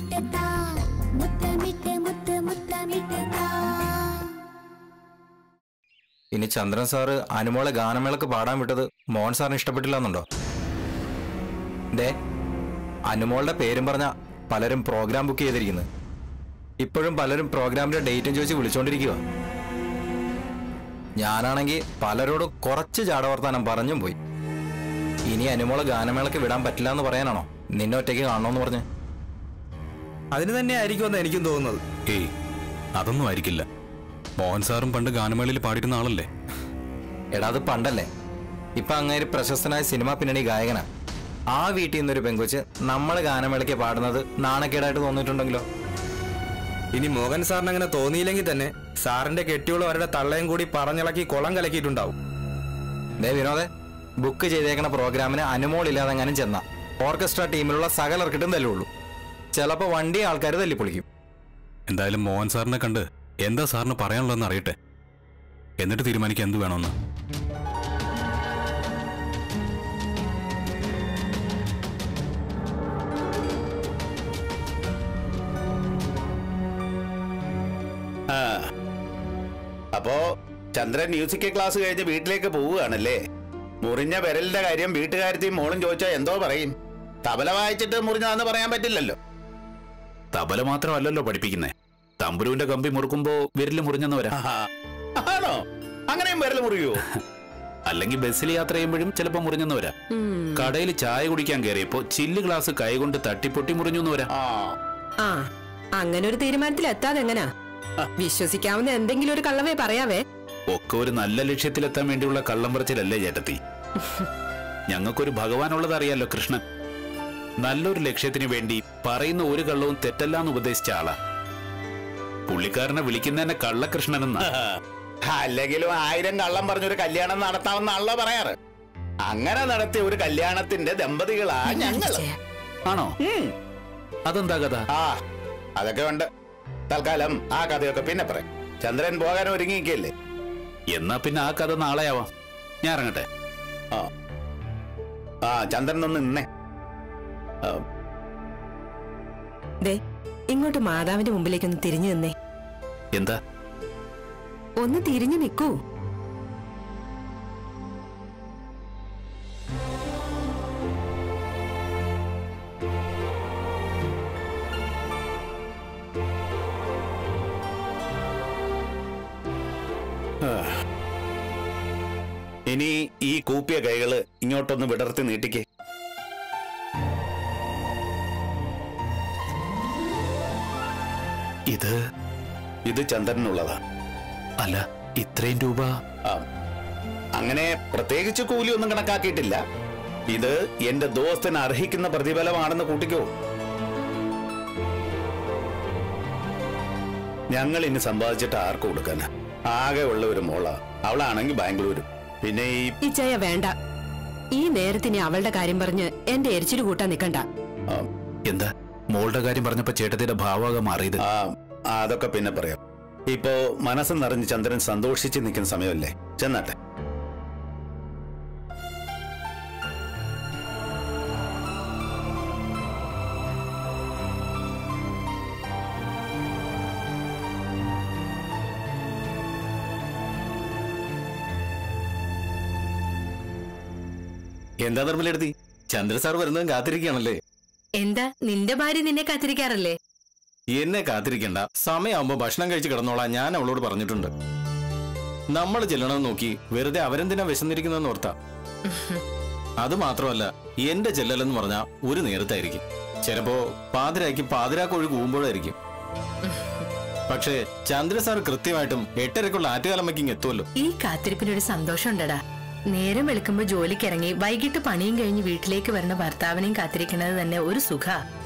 മുത്തമിട്ട് താ മുത്തമിട്ട് മുത്ത് മുത്തമിട്ട് താ ഇനി ചന്ദ്രൻ സാറ് അനുമോളെ ഗാനമേളക്ക് പാടാൻ വിട്ടത് മോഹൻ സാറിന് ഇഷ്ടപ്പെട്ടില്ല എന്നുണ്ടോ ദേ അനുമോളുടെ പേരും പറഞ്ഞ പലരും പ്രോഗ്രാം ബുക്ക് ചെയ്തിരിക്കുന്നത് ഇപ്പോഴും പലരും പ്രോഗ്രാമിന്റെ ഡേറ്റും ചോദിച്ച് വിളിച്ചോണ്ടിരിക്കുക ഞാനാണെങ്കിൽ പലരോടും കുറച്ച് ചാടവർത്താനം പറഞ്ഞും പോയി ഇനി അനുമോളെ ഗാനമേളക്ക് വിടാൻ പറ്റില്ല എന്ന് പറയാനാണോ നിന്നെ ഒറ്റയ്ക്ക് കാണണമെന്ന് പറഞ്ഞ് അതിന് തന്നെ ആയിരിക്കുമെന്ന് എനിക്കും തോന്നുന്നത് ഏയ് അതൊന്നും ആയിരിക്കില്ല മോഹൻ സാറും പണ്ട് ഗാനമേളയിൽ പാടിയിരുന്ന ആളല്ലേ എടാ അത് പണ്ടല്ലേ ഇപ്പൊ അങ്ങേര് പ്രശസ്തനായ സിനിമാ പിന്നണി ഗായകനാ ആ വീട്ടിൽ നിന്നൊരു പെങ്കൊച്ച് നമ്മള് ഗാനമേളയ്ക്ക് പാടുന്നത് നാണക്കേടായിട്ട് തോന്നിയിട്ടുണ്ടെങ്കിലോ ഇനി മോഹൻ സാറിന് അങ്ങനെ തോന്നിയില്ലെങ്കിൽ തന്നെ സാറിന്റെ കെട്ടിയോളും അവരുടെ തള്ളയും കൂടി പറഞ്ഞിളക്കി കുളം കലക്കിയിട്ടുണ്ടാവും ദേ വിനോദേ ബുക്ക് ചെയ്തേക്കണ പ്രോഗ്രാമിന് അനുമോളില്ലാതെ എങ്ങാനും ചെന്ന ഓർക്കസ്ട്ര ടീമിലുള്ള സകലർക്കിട്ടും തല്ലുള്ളൂ ചിലപ്പോ വണ്ടി ആൾക്കാർ തല്ലിപ്പൊളിക്കും എന്തായാലും മോഹൻ സാറിനെ കണ്ട് എന്താ സാറിന് പറയാനുള്ളതെന്ന് അറിയട്ടെ എന്നിട്ട് തീരുമാനിക്കാൻ എന്ത് വേണമെന്ന് ആ. അപ്പോ ചന്ദ്രൻ മ്യൂസിക് ക്ലാസ് കഴിഞ്ഞ് വീട്ടിലേക്ക് പോവുകയാണല്ലേ മുറിഞ്ഞ വിരലിന്റെ കാര്യം വീട്ടുകാരത്തെയും മോളും ചോദിച്ചാൽ എന്തോ പറയും തബല വായിച്ചിട്ട് മുറിഞ്ഞാന്ന് പറയാൻ പറ്റില്ലല്ലോ തബല മാത്രമല്ലല്ലോ പഠിപ്പിക്കുന്നേ തമ്പുരുവിന്റെ കമ്പി മുറുക്കുമ്പോ വിരല് മുറിഞ്ഞെന്ന് വരാം ആഹാ. ആണോ അങ്ങനെയും വിരൽ മുറിയോ അല്ലെങ്കിൽ ബസ്സിൽ യാത്ര ചെയ്യുമ്പോഴും ചിലപ്പോ മുറിഞ്ഞെന്ന് വരാം കടയിൽ ചായ കുടിക്കാൻ കയറിയപ്പോ ചില്ല് ഗ്ലാസ് കൈകൊണ്ട് തട്ടിപ്പൊട്ടി മുറിഞ്ഞു എന്ന് വരാം ആ ആ അങ്ങനെ ഒരു തീരുമാനത്തിൽ എത്താതെ എങ്ങനാ വിശ്വസിക്കാവുന്ന എന്തെങ്കിലും ഒരു കള്ളവേ പറയാവേ ഒക്കെ ഒരു നല്ല ലക്ഷ്യത്തിലെത്താൻ വേണ്ടിയുള്ള കള്ളം പറച്ചിലല്ലേ ചേട്ടത്തി ഞങ്ങൾക്കൊരു ഭഗവാനുള്ളത് അറിയാലോ കൃഷ്ണൻ നല്ലൊരു ലക്ഷ്യത്തിന് വേണ്ടി പറയുന്ന ഒരു കള്ളവും തെറ്റല്ലാന്ന് ഉപദേശിച്ച ആളാ പുള്ളിക്കാരനെ വിളിക്കുന്നതന്നെ കള്ളകൃഷ്ണനെന്നാ അല്ലെങ്കിലും ആയിരം കള്ളം പറഞ്ഞൊരു കല്യാണം നടത്താമെന്നാണല്ലോ പറയാറ് അങ്ങനെ നടത്തിയ ഒരു കല്യാണത്തിന്റെ ദമ്പതികളാ ഞങ്ങൾ ജയ, ആണോ അതെന്താ കഥ ആ അതൊക്കെ ഉണ്ട് തൽക്കാലം ആ കഥയൊക്കെ പിന്നെ പറയാം ചന്ദ്രൻ പോകാൻ ഒരുങ്ങിയിരിക്കല്ലേ എന്നാ പിന്നെ ആ കഥ നാളെയാവാം ഞാൻ ഇറങ്ങട്ടെ ആ ആ ചന്ദ്രൻ ഒന്ന് നിന്നേ ആ, ദേ ഇങ്ങോട്ട് മാതാവിന്റെ മുമ്പിലേക്ക് ഒന്ന് തിരിഞ്ഞു നിന്നേ എന്താ ഒന്ന് തിരിഞ്ഞു നിൽക്കൂ ഇനി ഈ കൂപ്പിയ കൈകള് ഇങ്ങോട്ടൊന്ന് വിടർത്തി നീട്ടിക്കേ ഇത് ഇത് ചന്ദ്രനുള്ളതാ അല്ല ഇത്രയും രൂപ ആ, അങ്ങനെ പ്രത്യേകിച്ച് കൂലി ഒന്നും കണക്കാക്കിയിട്ടില്ല ഇത് എന്റെ ദോസ്തിന് അർഹിക്കുന്ന പ്രതിഫലമാണെന്ന് കൂട്ടിക്കോ ഞങ്ങൾ ഇനി സമ്പാദിച്ചിട്ട് ആർക്ക് കൊടുക്കാനാ ആകെ ഉള്ള ഒരു മോള അവളാണെങ്കിൽ ബാംഗ്ലൂരും പിന്നെ ഈ ഇച്ചയ വേണ്ട ഈ നേരത്തിന് അവളുടെ കാര്യം പറഞ്ഞ് എന്റെ എരിച്ചിൽ കൂട്ടാൻ നിക്കണ്ട ആ, എന്താ മോളുടെ കാര്യം പറഞ്ഞപ്പോ ചേട്ടത്തിന്റെ ഭാവകം മാറിയത് ആ ആ, അതൊക്കെ പിന്നെ പറയാം ഇപ്പോ മനസ്സ് നിറഞ്ഞ് ചന്ദ്രൻ സന്തോഷിച്ച് നിൽക്കുന്ന സമയമല്ലേ ചെന്നാട്ടെ എന്താ നിർമ്മലെടുത്തി ചന്ദ്ര സാർ വരുന്നതും കാത്തിരിക്കുകയാണല്ലേ എന്താ നിന്റെ ഭാര്യ നിന്നെ കാത്തിരിക്കാറല്ലേ എന്നെ കാത്തിരിക്കണ്ട സമയമാകുമ്പോ ഭക്ഷണം കഴിച്ച് കിടന്നോളാം ഞാൻ അവളോട് പറഞ്ഞിട്ടുണ്ട് നമ്മൾ ചെല്ലണമെന്ന് നോക്കി വെറുതെ അവരെന്തിനാ വിശന്നിരിക്കുന്നതെന്ന് ഓർത്താ അത് മാത്രമല്ല എന്റെ ചെല്ലലെന്ന് പറഞ്ഞാ ഒരു നേരത്തായിരിക്കും ചിലപ്പോ പാതിരാക്കി പാതിരാക്കൊഴി കൂവുമ്പോഴായിരിക്കും പക്ഷേ ചന്ദ്ര സാർ കൃത്യമായിട്ടും എട്ടരക്കുള്ള ആറ്റുകാലമ്മയ്ക്ക് എത്തുമല്ലോ ഈ കാത്തിരിപ്പിനൊരു സന്തോഷമുണ്ടടാ നേരം വെളുക്കുമ്പോൾ ജോലിക്കിറങ്ങി വൈകിട്ട് പണിയും കഴിഞ്ഞ് വീട്ടിലേക്ക് വരുന്ന ഭർത്താവിനെയും കാത്തിരിക്കുന്നത് തന്നെ ഒരു സുഖ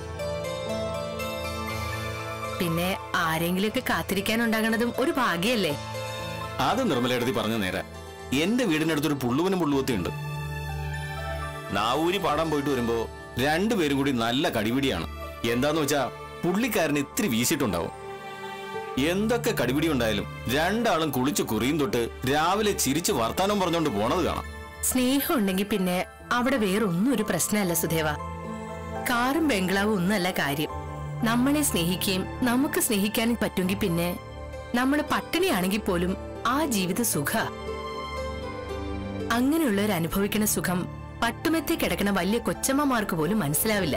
പിന്നെ ആരെങ്കിലുമൊക്കെ കാത്തിരിക്കാനുണ്ടാകണതും ഒരു ഭാഗ്യല്ലേ അത് നിർമ്മലയെടുത്തി പറഞ്ഞ നേരെ എന്റെ വീടിനടുത്തൊരു പുള്ളുവനും പുള്ളുവത്തിയുണ്ട് നാവൂരി പാടാൻ പോയിട്ട് വരുമ്പോ രണ്ടുപേരും കൂടി നല്ല കടിപിടിയാണ് എന്താന്ന് വെച്ചാ പുള്ളിക്കാരന് ഇത്തിരി വീശിയിട്ടുണ്ടാവും എന്തൊക്കെ കടിപിടി ഉണ്ടായാലും രണ്ടാളും കുളിച്ച് കുറിയും തൊട്ട് രാവിലെ ചിരിച്ച് വർത്താനം പറഞ്ഞുകൊണ്ട് പോണത് കാണാം സ്നേഹം ഉണ്ടെങ്കിൽ പിന്നെ അവിടെ വേറൊന്നും ഒരു പ്രശ്നമല്ല സുധേവ കാറും ബംഗ്ലാവും ഒന്നുമല്ല കാര്യം നമ്മളെ സ്നേഹിക്കുകയും നമുക്ക് സ്നേഹിക്കാനും പറ്റുമെങ്കിൽ പിന്നെ നമ്മൾ പട്ടിണിയാണെങ്കിൽ പോലും ആ ജീവിത സുഖ അങ്ങനെയുള്ളവർ അനുഭവിക്കുന്ന സുഖം പട്ടുമെത്തി കിടക്കുന്ന വലിയ കൊച്ചമ്മമാർക്ക് പോലും മനസ്സിലാവില്ല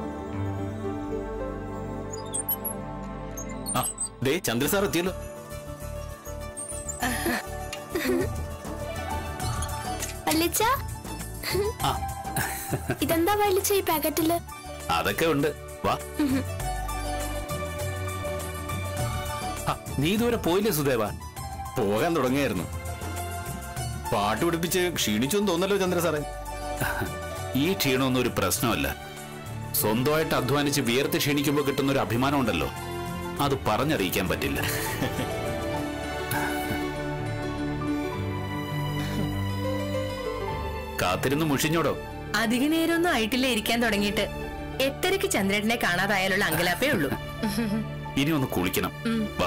ആ ദേ ചന്ദ്ര സാർ എത്തിയല്ലോ വല്ലിച്ച ഇതെന്താ വല്ലിച്ച ഈ പാക്കറ്റില് അതൊക്കെ ഉണ്ട് വാ ആ, നീ ഇതുവരെ പോയില്ലേ സുദേവ പോകാൻ തുടങ്ങിയായിരുന്നു പാട്ട് പിടിപ്പിച്ച് ക്ഷീണിച്ചു എന്ന് തോന്നല്ലോ ചന്ദ്ര സാറേ ഈ ക്ഷീണമൊന്നും ഒരു പ്രശ്നമല്ല സ്വന്തമായിട്ട് അധ്വാനിച്ച് വിയർത്ത് ക്ഷീണിക്കുമ്പോൾ കിട്ടുന്ന ഒരു അഭിമാനം ഉണ്ടല്ലോ അത് പറഞ്ഞറിയിക്കാൻ പറ്റില്ല കാത്തിരുന്ന് മുഷിഞ്ഞോടോ അധിക നേരമൊന്നും ആയിട്ടില്ല ഇരിക്കാൻ തുടങ്ങിയിട്ട് എട്ടരയ്ക്ക് ചന്ദ്രേട്ടനെ കാണാതായാലുള്ള അങ്കലാപ്പേ ഉള്ളൂ ഇനി ഒന്ന് കുളിക്കണം വാ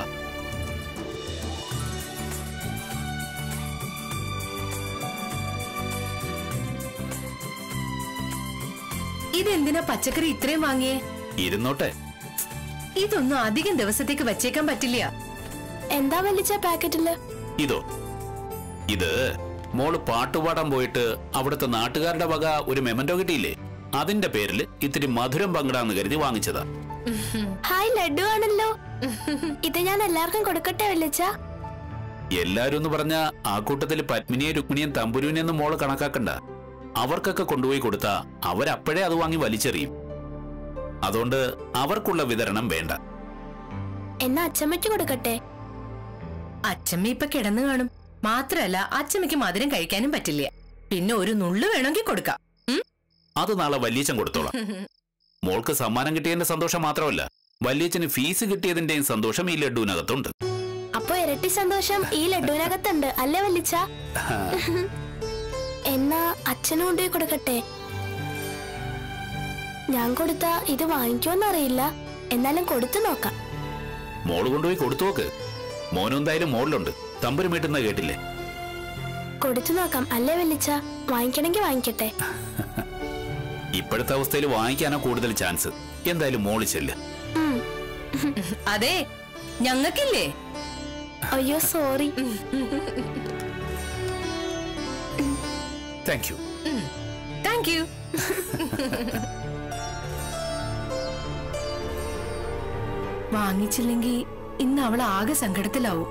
ഇതെന്തിനാ പച്ചക്കറി ഇത്രയും വാങ്ങിയേ ഇരുന്നോട്ടെ ഇതൊന്നും അധികം ദിവസത്തേക്ക് വച്ചേക്കാൻ പറ്റില്ല എന്താ വല്ലിച്ച പാക്കറ്റില് ഇതോ ഇത് മോള് പാട്ടുപാടാൻ പോയിട്ട് അവിടുത്തെ നാട്ടുകാരുടെ വക ഒരു മെമന്റോ കിട്ടിയില്ലേ അതിന്റെ പേരിൽ ഇത്തിരി മധുരം പങ്കിടാന്ന് കരുതി വാങ്ങിച്ചതാ ഹായ് ലഡു ആണല്ലോ ഇത് ഞാൻ എല്ലാവർക്കും കൊടുക്കട്ടെ വല്ലിച്ച എല്ലാരും എന്ന് പറഞ്ഞ ആ കൂട്ടത്തിൽ പത്മിനിയെ രുക്മിണിയും തമ്പുരുവിനെയൊന്നും മോള് കണക്കാക്കണ്ട അവർക്കൊക്കെ കൊണ്ടുപോയി കൊടുത്താ അവരപ്പോഴേ അത് വാങ്ങി വലിച്ചെറിയും അതുകൊണ്ട് അവർക്കുള്ള വിതരണം വേണ്ട എന്നാ അച്ചമ്മയ്ക്ക് കൊടുക്കട്ടെ അച്ചമ്മ ഇപ്പൊ കിടന്നു കാണും മാത്രല്ല അച്ചമ്മയ്ക്ക് മധുരം കഴിക്കാനും പറ്റില്ല പിന്നെ ഒരു നുള്ളു വേണമെങ്കിൽ കൊടുക്കാം ഉം? അത് നാളെ വല്യച്ഛൻ കൊടുത്തോളാം മോൾക്ക് സമ്മാനം കിട്ടിയതിന്റെ സന്തോഷം മാത്രമല്ല വല്യച്ഛന് ഫീസ് കിട്ടിയതിന്റെയും സന്തോഷം ഈ ലഡുവിനകത്തുണ്ട് അപ്പൊ ഇരട്ടി സന്തോഷം ഈ ലഡുവിനകത്തുണ്ട് അല്ലേ വല്ലിച്ച എന്നാ അച്ഛനും കൊണ്ടുപോയി കൊടുക്കട്ടെ ഞാൻ കൊടുത്ത ഇത് വാങ്ങിക്കുമെന്നറിയില്ല എന്നാലും കൊടുത്തു നോക്കാം മോള് കൊണ്ടുപോയി കൊടുത്തു നോക്ക് മോനെന്തായാലും മോളിലുണ്ട് തമ്പുരു മീട്ടുന്ന കേട്ടില്ലേ കൊടുത്തു നോക്കാം അല്ലേ വല്ലിച്ച വാങ്ങിക്കണമെങ്കിൽ വാങ്ങിക്കട്ടെ ഇപ്പോഴത്തെ അവസ്ഥയിൽ വാങ്ങിക്കാനാ കൂടുതൽ ചാൻസ് എന്തായാലും മോള് ചെല്ല് ഉം. അതെ ഞങ്ങൾക്കില്ലേ അയ്യോ sorry thank you thank you വാങ്ങിച്ചില്ലെങ്കിൽ ഇന്ന് അവൾ ആകെ സങ്കടത്തിലാവും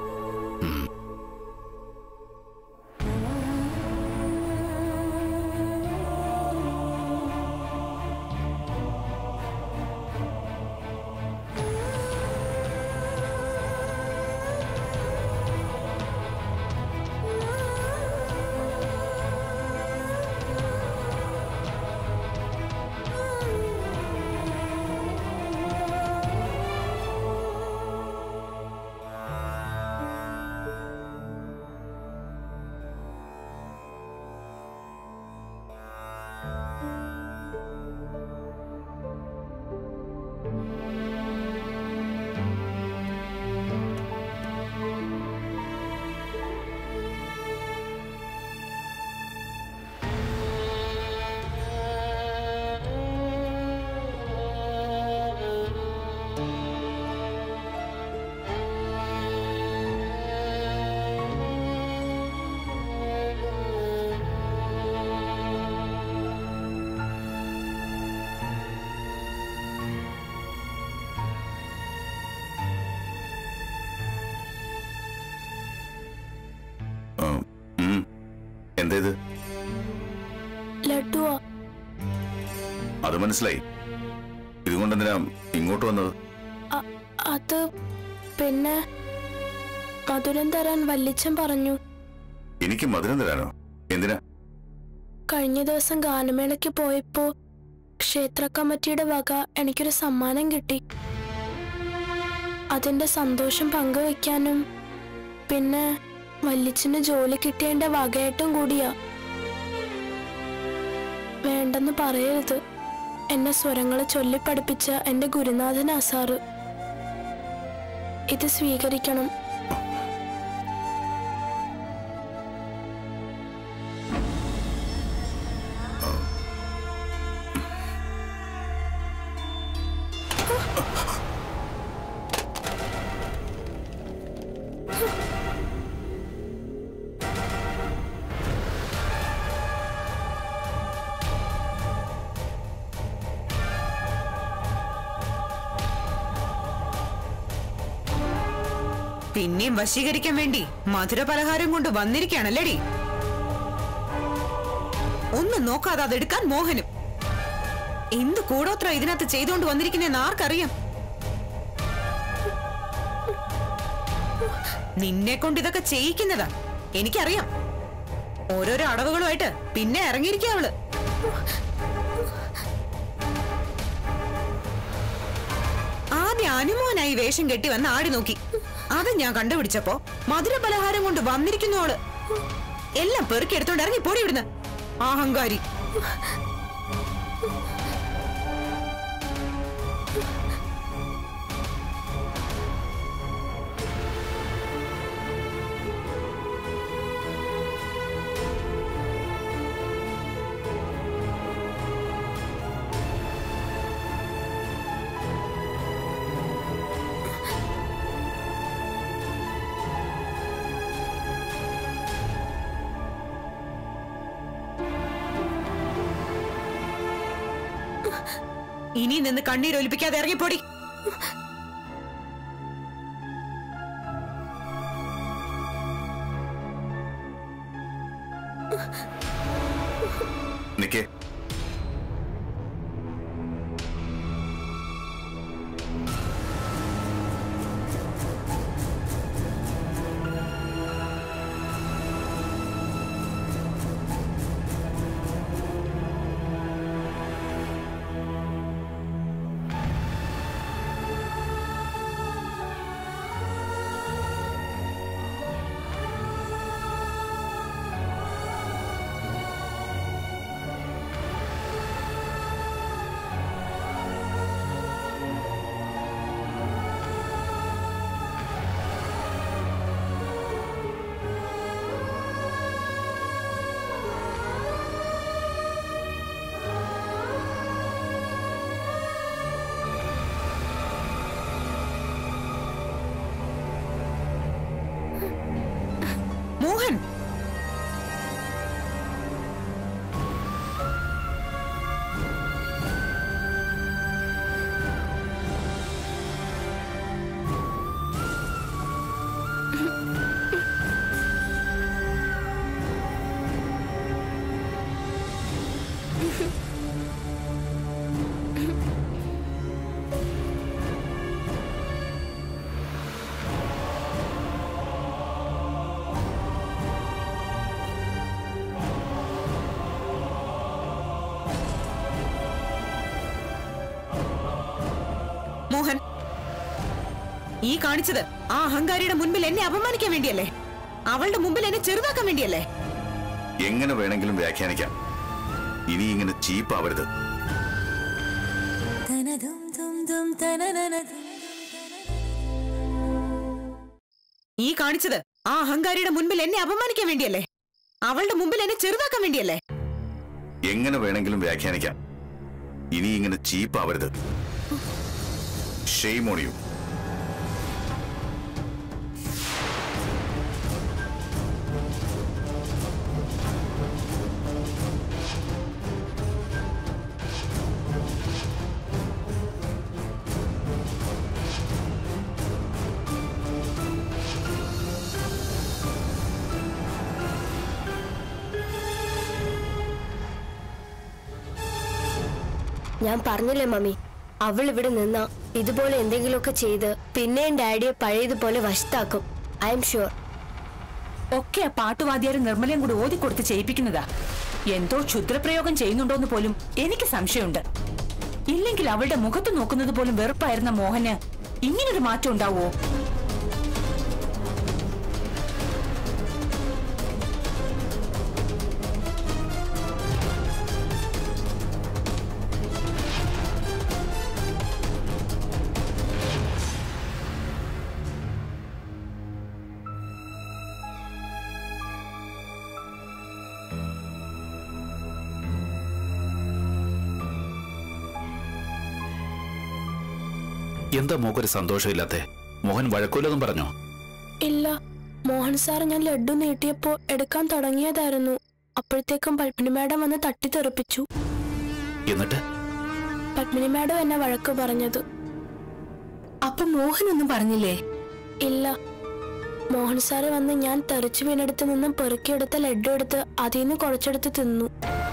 എന്തേത് ലഡുവോ അത് മനസ്സിലായി ഇതുകൊണ്ട് എന്തിനാ ഇങ്ങോട്ട് വന്നത് അ- അത് പിന്നെ മധുരം തരാൻ വല്ലിച്ചൻ പറഞ്ഞു എനിക്ക് മധുരം തരാനോ എന്തിനാ കഴിഞ്ഞ ദിവസം ഗാനമേളയ്ക്ക് പോയപ്പോ ക്ഷേത്ര കമ്മിറ്റിയുടെ വക എനിക്കൊരു സമ്മാനം കിട്ടി അതിന്റെ സന്തോഷം പങ്കുവെക്കാനും പിന്നെ വല്ലിച്ചന് ജോലി കിട്ടിയതിന്റെ വകയായിട്ടും കൂടിയാ വേണ്ടെന്ന് പറയരുത് എന്നെ സ്വരങ്ങൾ ചൊല്ലിപ്പഠിപ്പിച്ച എന്റെ ഗുരുനാഥനാ സാറ് ഇത് സ്വീകരിക്കണം പിന്നെയും വശീകരിക്കാൻ വേണ്ടി മധുര പലഹാരം കൊണ്ട് വന്നിരിക്കുകയാണല്ലേടി ഒന്നും നോക്കാതെ അതെടുക്കാൻ മോഹനും എന്ത് കൂടോത്ര ഇതിനകത്ത് ചെയ്തുകൊണ്ട് വന്നിരിക്കുന്നെന്ന് ആർക്കറിയാം നിന്നെ കൊണ്ട് ഇതൊക്കെ ചെയ്യിക്കുന്നതാ എനിക്കറിയാം ഓരോരോ അടവുകളുമായിട്ട് പിന്നെ ഇറങ്ങിയിരിക്കുക അവള് ആദ്യം അനുമോനായി വേഷം കെട്ടി വന്ന് ആടി നോക്കി അത് ഞാൻ കണ്ടുപിടിച്ചപ്പോ മധുര പലഹാരം കൊണ്ട് വന്നിരിക്കുന്നു അവള് എല്ലാം പെറുക്കിയെടുത്തോണ്ട് ഇറങ്ങി പോടി ഇവിടുന്ന് അഹങ്കാരി ഇനി നിന്ന് കണ്ണീരൊലിപ്പിക്കാതെ ഇറങ്ങിപ്പോടി നിക്കേ മോഹൻ മോഹൻ ഈ കാണിച്ചത് ആ അഹങ്കാരിയുടെ മുൻപിൽ എന്നെ അപമാനിക്കാൻ വേണ്ടിയല്ലേ അവളുടെ മുമ്പിൽ എന്നെ ചെറുതാക്കാൻ വേണ്ടിയല്ലേ എങ്ങനെ വേണമെങ്കിലും വ്യാഖ്യാനിക്കാം ഇനി ഇങ്ങനെ ചീപ്പാവരുത് ഈ കാണിച്ചത് ആ അഹങ്കാരിയുടെ മുൻപിൽ എന്നെ അപമാനിക്കാൻ വേണ്ടിയല്ലേ അവളുടെ മുമ്പിൽ എന്നെ ചെറുതാക്കാൻ വേണ്ടിയല്ലേ എങ്ങനെ വേണമെങ്കിലും വ്യാഖ്യാനിക്കാം ഇനി ഇങ്ങനെ ചീപ്പാവരുത് ഷെയ്മ് ഓൺ യു ഞാൻ പറഞ്ഞില്ലേ മമ്മി അവൾ ഇവിടെ നിന്ന ഇതുപോലെ എന്തെങ്കിലുമൊക്കെ ചെയ്ത് പിന്നെയും ഡാഡിയെ പഴയതുപോലെ വശത്താക്കും ഐ എം ഷുവർ ഒക്കെ ആ പാട്ടുവാദ്യാരും നിർമ്മലയും കൂടി ഓതിക്കൊടുത്ത് ചെയ്യിപ്പിക്കുന്നതാ എന്തോ ക്ഷുദ്രപ്രയോഗം ചെയ്യുന്നുണ്ടോന്ന് പോലും എനിക്ക് സംശയമുണ്ട് ഇല്ലെങ്കിൽ അവളുടെ മുഖത്ത് നോക്കുന്നത് പോലും വെറുപ്പായിരുന്ന മോഹന് ഇങ്ങനൊരു മാറ്റം ഉണ്ടാവോ എന്താ മോക്കൊരു സന്തോഷമില്ലാത്തെ മോഹൻ വഴക്കൂലതും പറഞ്ഞോ ഇല്ല മോഹൻ സാർ ഞാൻ ലഡു നീട്ടിയപ്പോ എടുക്കാൻ തുടങ്ങിയതായിരുന്നു അപ്പോഴത്തേക്കും പത്മിനി മാഡം വന്ന് തട്ടിത്തെറിപ്പിച്ചു എന്നിട്ട് പത്മിനി മാഡം എന്നെ വഴക്ക് പറഞ്ഞത് അപ്പൊ മോഹൻ ഒന്നും പറഞ്ഞില്ലേ ഇല്ല മോഹൻ സാറ് വന്ന് ഞാൻ തെറിച്ചു വീണെടുത്ത് നിന്നും പെറുക്കിയെടുത്ത ലഡു എടുത്ത് അതിൽ നിന്ന് കുറച്ചെടുത്ത് തിന്നു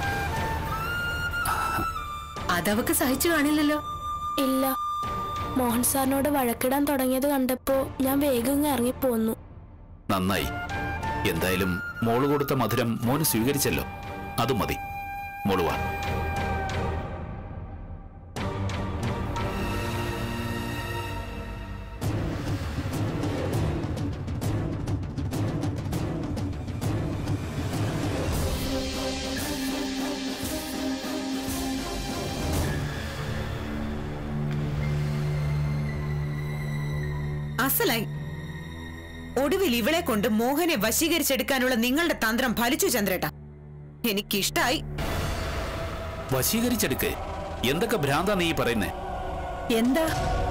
അതവക്ക് സഹിച്ചു കാണില്ലല്ലോ ഇല്ല മോഹൻ സാറിനോട് വഴക്കിടാൻ തുടങ്ങിയത് കണ്ടപ്പോ ഞാൻ വേഗം ഇങ്ങ് ഇറങ്ങിപ്പോന്നു നന്നായി എന്തായാലും മോള് കൊടുത്ത മധുരം മോന് സ്വീകരിച്ചല്ലോ അത് മതി മോള് വാ അസലായി ഒടുവിൽ ഇവളെ കൊണ്ട് മോഹനെ വശീകരിച്ചെടുക്കാനുള്ള നിങ്ങളുടെ തന്ത്രം ഫലിച്ചു ചന്ദ്രേട്ട എനിക്കിഷ്ടായി വശീകരിച്ചെടുക്ക് എന്തൊക്കെ ഭ്രാന്താ നീ ഈ പറയുന്നേ എന്താ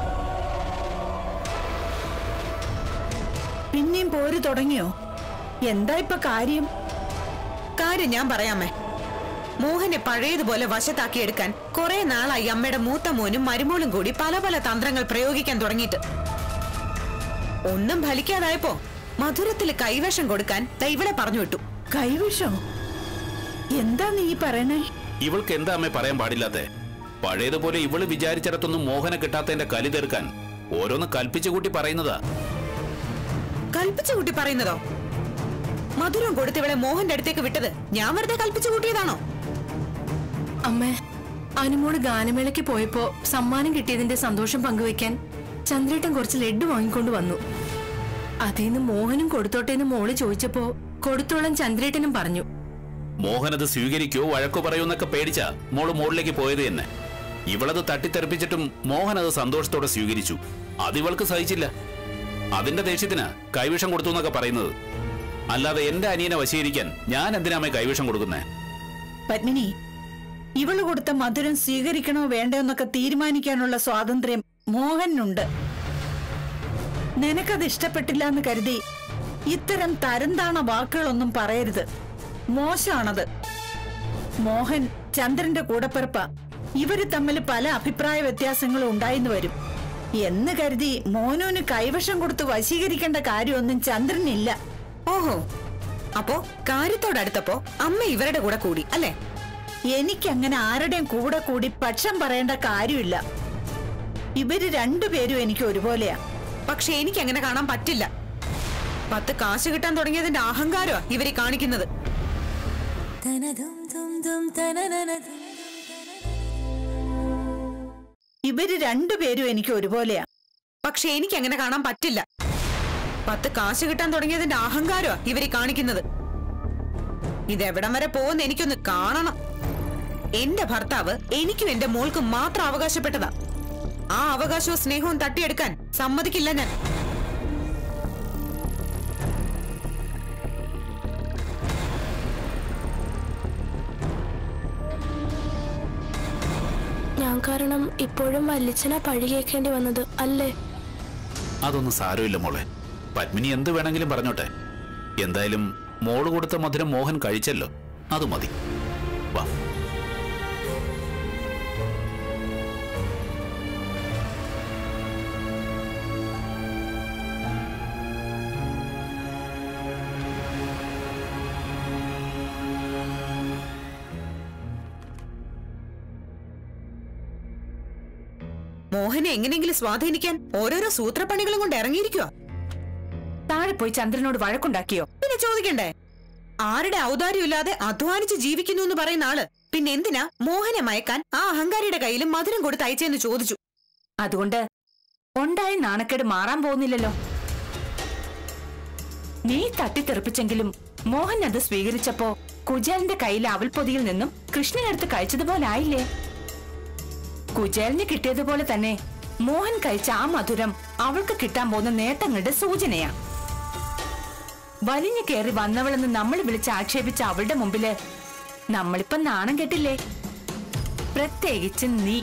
പിന്നെയും പോര് തുടങ്ങിയോ എന്താ ഇപ്പൊ കാര്യം കാര്യം ഞാൻ പറയാമേ മോഹനെ പഴയതുപോലെ വശത്താക്കിയെടുക്കാൻ കുറെ നാളായി അമ്മയുടെ മൂത്ത മോനും മരുമോളും കൂടി പല പല തന്ത്രങ്ങൾ പ്രയോഗിക്കാൻ തുടങ്ങിയിട്ട് ഒന്നും ഫലിക്കാതായപ്പോ മധുരത്തിൽ കൈവശം കൊടുക്കാൻ ദാ ഇവളെ പറഞ്ഞു വിട്ടു കൈവിഷോ എന്താ നീ പറയണേ ഇവൾക്ക് എന്താ അമ്മ പറയാൻ പാടില്ലാത്തെ പഴയതുപോലെ ഇവള് വിചാരിച്ചിടത്തൊന്നും മോഹനെ കിട്ടാത്തതിന്റെ കലി തീർക്കാൻ ഓരോന്ന് കൽപ്പിച്ചു കൂട്ടി പറയുന്നതാ കൽപ്പിച്ചു കൂട്ടി പറയുന്നതോ മധുരം കൊടുത്ത് ഇവളെ മോഹന്റെ അടുത്തേക്ക് വിട്ടത് ഞാൻ വെറുതെ കൽപ്പിച്ചു കൂട്ടിയതാണോ അമ്മേ അനുമോള് ഗാനമേളയ്ക്ക് പോയപ്പോ സമ്മാനം കിട്ടിയതിന്റെ സന്തോഷം പങ്കുവെക്കാൻ ചന്ദ്രേട്ടൻ കുറച്ച് ലഡ്ഡു വാങ്ങിക്കൊണ്ട് വന്നു അതേന്ന് മോഹനും കൊടുത്തോട്ടേന്ന് മോള് ചോദിച്ചപ്പോ കൊടുത്തോളം ചന്ദ്രേട്ടനും പറഞ്ഞു മോഹൻ അത് സ്വീകരിക്കോ വഴക്കോ പറയോ എന്നൊക്കെ പേടിച്ചാ മോള് മുകളിലേക്ക് പോയത് തന്നെ ഇവളത് തട്ടിത്തെറിപ്പിച്ചിട്ടും മോഹൻ അത് സന്തോഷത്തോടെ സ്വീകരിച്ചു അത് ഇവൾക്ക് സഹിച്ചില്ല അതിന്റെ ദേഷ്യത്തിന് കൈവിഷം കൊടുത്തു എന്നൊക്കെ പറയുന്നത് അല്ലാതെ എന്റെ അനിയനെ വശീകരിക്കാൻ ഞാൻ എന്തിനാമേ കൈവിഷം കൊടുക്കുന്നേ പത്മിനി ഇവള് കൊടുത്ത മധുരം സ്വീകരിക്കണോ വേണ്ടോ എന്നൊക്കെ തീരുമാനിക്കാനുള്ള സ്വാതന്ത്ര്യം മോഹനുണ്ട് നിനക്കത് ഇഷ്ടപ്പെട്ടില്ല എന്ന് കരുതി ഇത്തരം തരംതാണ വാക്കുകളൊന്നും പറയരുത് മോശമാണത് മോഹൻ ചന്ദ്രന്റെ കൂടപ്പിറപ്പ ഇവര് തമ്മിൽ പല അഭിപ്രായ വ്യത്യാസങ്ങളും ഉണ്ടായിന്ന് വരും എന്ന് കരുതി മോനൂന് കൈവശം കൊടുത്ത് വശീകരിക്കേണ്ട കാര്യമൊന്നും ചന്ദ്രനില്ല ഓഹോ അപ്പോ കാര്യത്തോടടുത്തപ്പോ അമ്മ ഇവരുടെ കൂടെ കൂടി അല്ലേ എനിക്കങ്ങനെ ആരുടെയും കൂടെ കൂടി പക്ഷം പറയേണ്ട കാര്യമില്ല ഇവര് രണ്ടുപേരും എനിക്ക് ഒരുപോലെയാ പക്ഷെ എനിക്ക് അങ്ങനെ കാണാൻ പറ്റില്ല പത്ത് കാശ് കിട്ടാൻ തുടങ്ങിയതിന്റെ അഹങ്കാരമാ ഇവര് കാണിക്കുന്നത് ഇവര് രണ്ടുപേരും എനിക്ക് ഒരുപോലെയാ പക്ഷെ എനിക്ക് അങ്ങനെ കാണാൻ പറ്റില്ല പത്ത് കാശ് കിട്ടാൻ തുടങ്ങിയതിന്റെ അഹങ്കാരമാ ഇവര് കാണിക്കുന്നത് ഇതെവിടം വരെ പോകുന്ന എനിക്കൊന്ന് കാണണം എന്റെ ഭർത്താവ് എനിക്കും എന്റെ മോൾക്കും മാത്രം അവകാശപ്പെട്ടതാ ആ അവകാശവും സ്നേഹവും തട്ടിയെടുക്കാൻ സമ്മതിക്കില്ല ഞാൻ ഞാൻ കാരണം ഇപ്പോഴും വല്ലിച്ചനെ പഴി കേൾക്കേണ്ടി വന്നത് അല്ലേ അതൊന്നും സാരമില്ല മോളെ പത്മിനി എന്ത് വേണമെങ്കിലും പറഞ്ഞോട്ടെ എന്തായാലും മോള് കൊടുത്ത മധുരം മോഹൻ കഴിച്ചല്ലോ അത് മതി വാ മോഹനെ എങ്ങനെയെങ്കിലും സ്വാധീനിക്കാൻ ഓരോരോ സൂത്രപ്പണികളും കൊണ്ട് ഇറങ്ങിയിരിക്കുക താഴെ പോയി ചന്ദ്രനോട് വഴക്കുണ്ടാക്കിയോ പിന്നെ ചോദിക്കണ്ടേ ആരുടെ ഔദാര്യമില്ലാതെ അധ്വാനിച്ച് ജീവിക്കുന്നു എന്ന് പറയുന്ന ആള് പിന്നെ എന്തിനാ മോഹനെ മയക്കാൻ ആ അഹങ്കാരിയുടെ കയ്യിലും മധുരം കൊടുത്ത് അയച്ചെന്ന് ചോദിച്ചു അതുകൊണ്ട് ഉണ്ടായ നാണക്കേട് മാറാൻ പോകുന്നില്ലല്ലോ നീ തട്ടിത്തെറിപ്പിച്ചെങ്കിലും മോഹൻ അത് സ്വീകരിച്ചപ്പോ കുചേലിന്റെ കയ്യിലെ അവൽപ്പൊതിയിൽ നിന്നും കൃഷ്ണനെടുത്ത് കഴിച്ചതുപോലെ ആയില്ലേ കുചേലിന് കിട്ടിയതുപോലെ തന്നെ മോഹൻ കഴിച്ച ആ മധുരം അവൾക്ക് കിട്ടാൻ പോകുന്ന നേട്ടങ്ങളുടെ സൂചനയാ വലിഞ്ഞു കയറി വന്നവളെന്ന് നമ്മൾ വിളിച്ച് ആക്ഷേപിച്ച അവളുടെ മുമ്പില് നമ്മളിപ്പം നാണം കെട്ടില്ലേ പ്രത്യേകിച്ച് നീ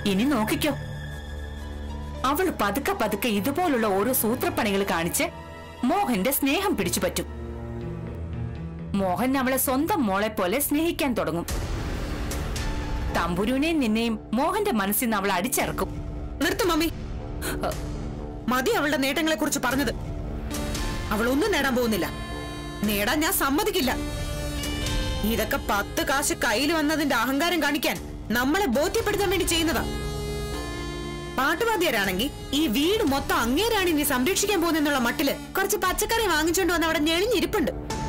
ഇനി നോക്കിക്കോ അവള് പതുക്കെ പതുക്കെ ഇതുപോലുള്ള ഓരോ സൂത്രപ്പണികൾ കാണിച്ച് മോഹന്റെ സ്നേഹം പിടിച്ചു പറ്റും മോഹൻ അവളെ സ്വന്തം മോളെ പോലെ സ്നേഹിക്കാൻ തുടങ്ങും തമ്പുരുവിനെയും നിന്നെയും മോഹന്റെ മനസ്സിൽ നിന്ന് അവൾ അടിച്ചിറക്കും നിർത്തും മമ്മി മതി അവളുടെ നേട്ടങ്ങളെ കുറിച്ച് പറഞ്ഞത് അവൾ ഒന്നും നേടാൻ പോകുന്നില്ല നേടാൻ ഞാൻ സമ്മതിക്കില്ല ഇതൊക്കെ പത്ത് കാശ് കയ്യിൽ വന്നതിന്റെ അഹങ്കാരം കാണിക്കാൻ നമ്മളെ ബോധ്യപ്പെടുത്താൻ വേണ്ടി ചെയ്യുന്നതാ പാട്ടുവാദ്യരാണെങ്കിൽ ഈ വീട് മൊത്തം അങ്ങേരാണ് ഇനി സംരക്ഷിക്കാൻ പോകുന്നെന്നുള്ള മട്ടില് കുറച്ച് പച്ചക്കറി വാങ്ങിച്ചുകൊണ്ട് വന്ന് അവിടെ ഞെളിഞ്ഞിരിപ്പുണ്ട്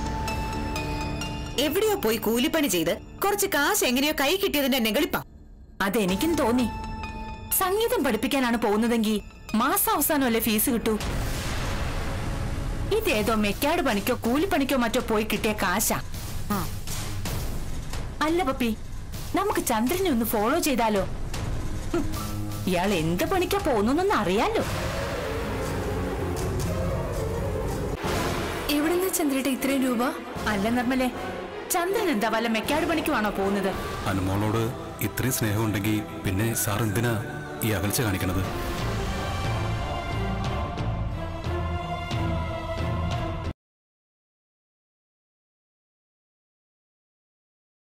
എവിടെയോ പോയി കൂലിപ്പണി ചെയ്ത് കുറച്ച് കാശ് എങ്ങനെയോ കൈ കിട്ടിയതിന്റെ നെകളിപ്പാ അതെനിക്കും തോന്നി സംഗീതം പഠിപ്പിക്കാനാണ് പോകുന്നതെങ്കിൽ മാസാവസാനമല്ലേ ഫീസ് കിട്ടൂ ഇതേതോ മെക്കാട് പണിക്കോ കൂലിപ്പണിക്കോ മറ്റോ പോയി കിട്ടിയ കാശാ അല്ല പപ്പി നമുക്ക് ചന്ദ്രനെ ഒന്ന് ഫോളോ ചെയ്താലോ ഹും, ഇയാൾ എന്ത് പണിക്കാ പോകുന്നൊന്നും അറിയാലോ എവിടുന്ന ചന്ദ്രേട്ട ഇത്രയും രൂപ അല്ല നിർമ്മലേ ചന്ദ്രൻ എന്താ വല്ല മെക്കാട് പണിക്കുവാണോ പോകുന്നത് അനുമോളോട് ഇത്രയും സ്നേഹമുണ്ടെങ്കിൽ പിന്നെ സാർ എന്തിനാ ഈ അകൽച്ച കാണിക്കണത്